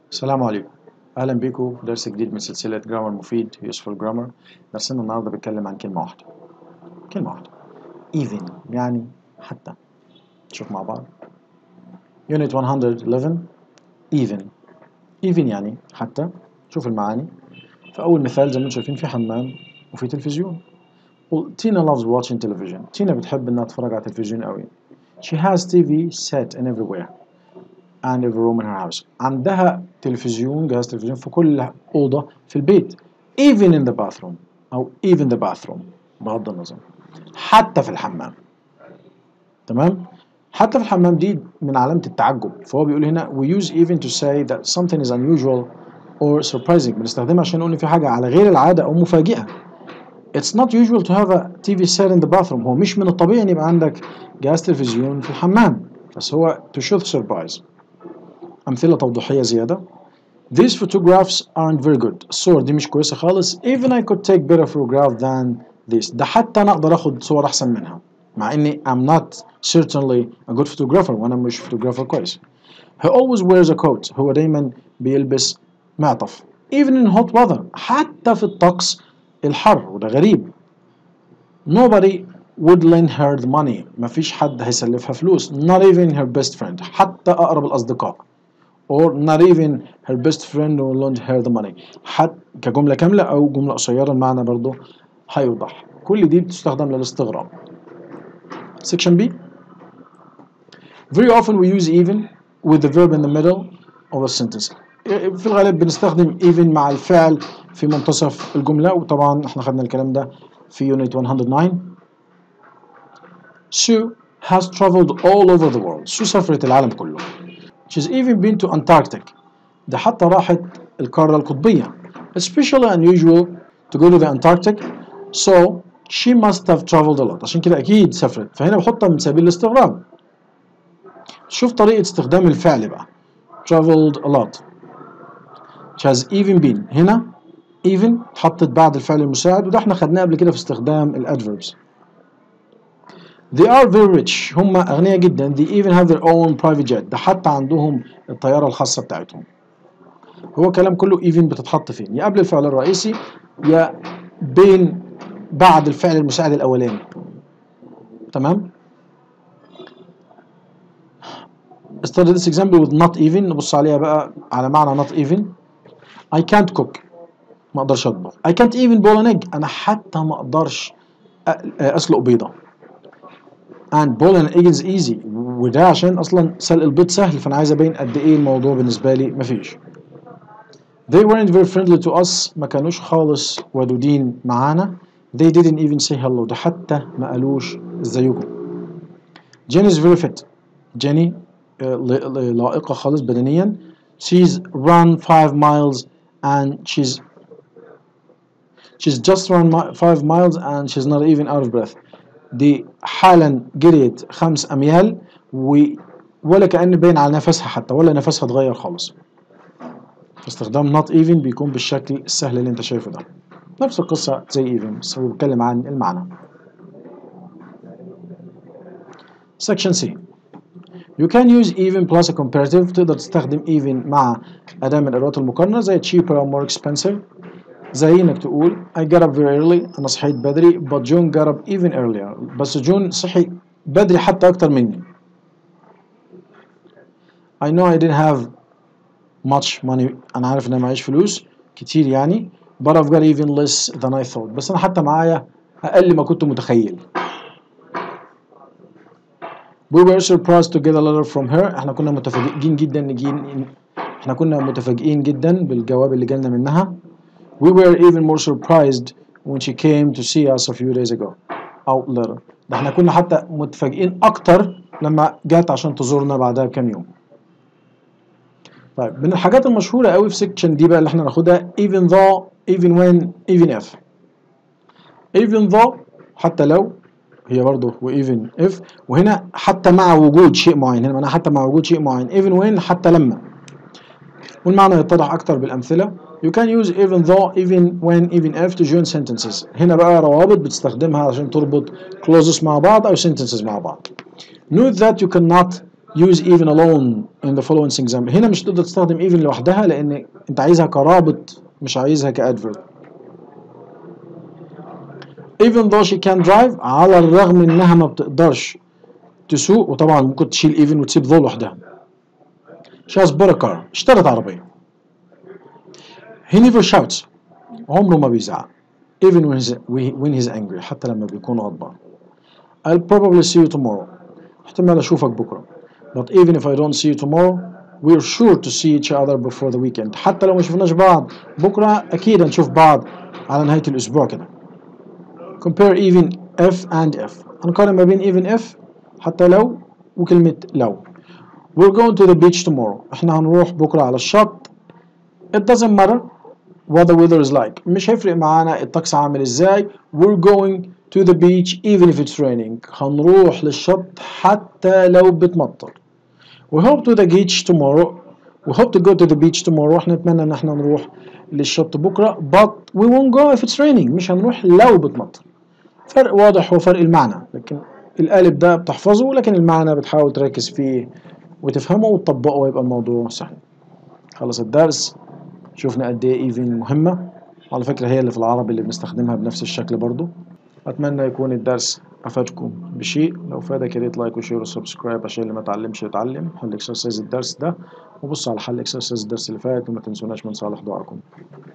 السلام عليكم اهلا بيكم في درس جديد من سلسله جرامر مفيد يوسفول جرامر درسنا النهارده بيتكلم عن كلمه واحده كلمه واحده even يعني حتى نشوف مع بعض unit 111 even even يعني حتى شوف المعاني فاول مثال زي ما انتم شايفين في حمام وفي تلفزيون تينا loves watching television تينا بتحب انها تتفرج على التلفزيون قوي she has TV set in everywhere and every room in her house عندها تلفزيون جهاز تلفزيون في كل أوضة في البيت even in the bathroom أو even the bathroom بغض النظر حتى في الحمام تمام حتى في الحمام دي من علامة التعجب فهو بيقول هنا we use even to say that something is unusual or surprising بنستخدمها عشان نقول إن في حاجة على غير العادة أو مفاجئة It's not usual to have a TV set in the bathroom هو مش من الطبيعي إن يبقى عندك جهاز تلفزيون في الحمام بس هو to show the surprise أمثلة توضيحية زيادة These photographs aren't very good الصور دي مش كويسة خالص Even I could take better photograph than this ده حتى أنا أقدر أخد صور أحسن منها مع إني I'm not certainly a good photographer وأنا مش photographer كويس He always wears a coat هو دايما بيلبس معطف Even in hot weather حتى في الطقس الحر وده غريب Nobody would lend her the money مفيش حد هيسلفها فلوس Not even her best friend حتى أقرب الأصدقاء or not even her best friend will lend her the money حتى كجملة كاملة أو جملة قصيرة المعنى برضو هيوضح كل دي بتستخدم للاستغراب section B very often we use even with the verb in the middle of a sentence في الغالب بنستخدم even مع الفعل في منتصف الجملة وطبعا احنا خدنا الكلام ده في unit 109 Sue has traveled all over the world Sue سافرت العالم كله She's even been to Antarctic ده حتى راحت القارة القطبية especially unusual to go to the Antarctic so she must have traveled a lot عشان كده أكيد سافرت فهنا بحطها من سبيل الاستغراب شوف طريقة استخدام الفعل بقى traveled a lot she has even been هنا even اتحطت بعد الفعل المساعد وده احنا خدناه قبل كده في استخدام الادverbs They are very rich هم أغنياء جدا They even have their own private jet ده حتى عندهم الطيارة الخاصة بتاعتهم هو كلام كله even بتتحط فين يا قبل الفعل الرئيسي يا بين بعد الفعل المساعد الأولاني تمام Study this example with not even نبص عليها بقى على معنى not even I can't cook ما اقدرش اطبخ I can't even boil an egg انا حتى ما اقدرش اسلق بيضه and boil an egg is easy وده عشان اصلا سلق البيض سهل فانا عايز ابين قد ايه الموضوع بالنسبه لي مفيش they weren't very friendly to us ما كانوش خالص ودودين معانا they didn't even say hello ده حتى ما قالوش ازيكم Jenny is very fit Jenny لائقة خالص بدنيا she's run five miles and she's she's just run five miles and she's not even out of breath دي حالا جريت خمس أميال و ولا كأن باين على نفسها حتى ولا نفسها اتغير خالص فاستخدام not even بيكون بالشكل السهل اللي انت شايفه ده نفس القصة زي even بس هو بيتكلم عن المعنى section C You can use even plus a comparative تقدر تستخدم even مع أداة من الأدوات المقارنة زي cheaper or more expensive زي انك تقول I got up very early انا صحيت بدري but John got up even earlier بس جون صحي بدري حتى اكتر مني I know I didn't have much money انا عارف ان انا معيش فلوس كتير يعني but I've got even less than I thought بس انا حتى معايا اقل ما كنت متخيل We were surprised to get a letter from her احنا كنا متفاجئين جدا نجي احنا كنا متفاجئين جدا بالجواب اللي جالنا منها We were even more surprised when she came to see us a few days ago أو later ده احنا كنا حتى متفاجئين أكتر لما جات عشان تزورنا بعدها بكام يوم طيب من الحاجات المشهورة قوي في سيكشن دي بقى اللي احنا ناخدها even though even when even if even though حتى لو هي برضه و even if وهنا حتى مع وجود شيء معين هنا معناها حتى مع وجود شيء معين even when حتى لما والمعنى يتضح أكتر بالأمثلة You can use even though, even when, even if to join sentences. هنا بقى روابط بتستخدمها عشان تربط clauses مع بعض أو sentences مع بعض. Note that you cannot use even alone in the following example هنا مش تقدر تستخدم even لوحدها لان انت عايزها كرابط مش عايزها كادفرب even though she can drive على الرغم انها ما بتقدرش تسوق وطبعا ممكن تشيل even وتسيب ذو لوحدها she has bought a car اشترت عربية he never shouts عمره ما بيزعق even when he's, when he's angry حتى لما بيكون غضبان I'll probably see you tomorrow احتمال اشوفك بكرة but even if I don't see you tomorrow we're sure to see each other before the weekend حتى لو ما شفناش بعض بكرة اكيد هنشوف بعض على نهاية الاسبوع كده compare even if and if هنقارن ما بين even if حتى لو وكلمة لو we're going to the beach tomorrow احنا هنروح بكرة على الشط it doesn't matter what the weather is like مش هيفرق معانا الطقس عامل ازاي we're going to the beach even if it's raining هنروح للشط حتى لو بتمطر we hope to the beach tomorrow we hope to go to the beach tomorrow احنا نتمنى ان احنا نروح للشط بكرة but we won't go if it's raining مش هنروح لو بتمطر فرق واضح هو فرق المعنى لكن القالب ده بتحفظه لكن المعنى بتحاول تركز فيه وتفهمه وتطبقه ويبقى الموضوع سهل خلص الدرس شوفنا قد ايه ايفن مهمة على فكرة هي اللي في العربي اللي بنستخدمها بنفس الشكل برضو أتمنى يكون الدرس أفادكم بشيء لو فادك يا ريت لايك وشير وسبسكرايب عشان اللي ما اتعلمش يتعلم حل اكسرسايز الدرس ده وبص على حل اكسرسايز الدرس اللي فات وما تنسوناش من صالح دعائكم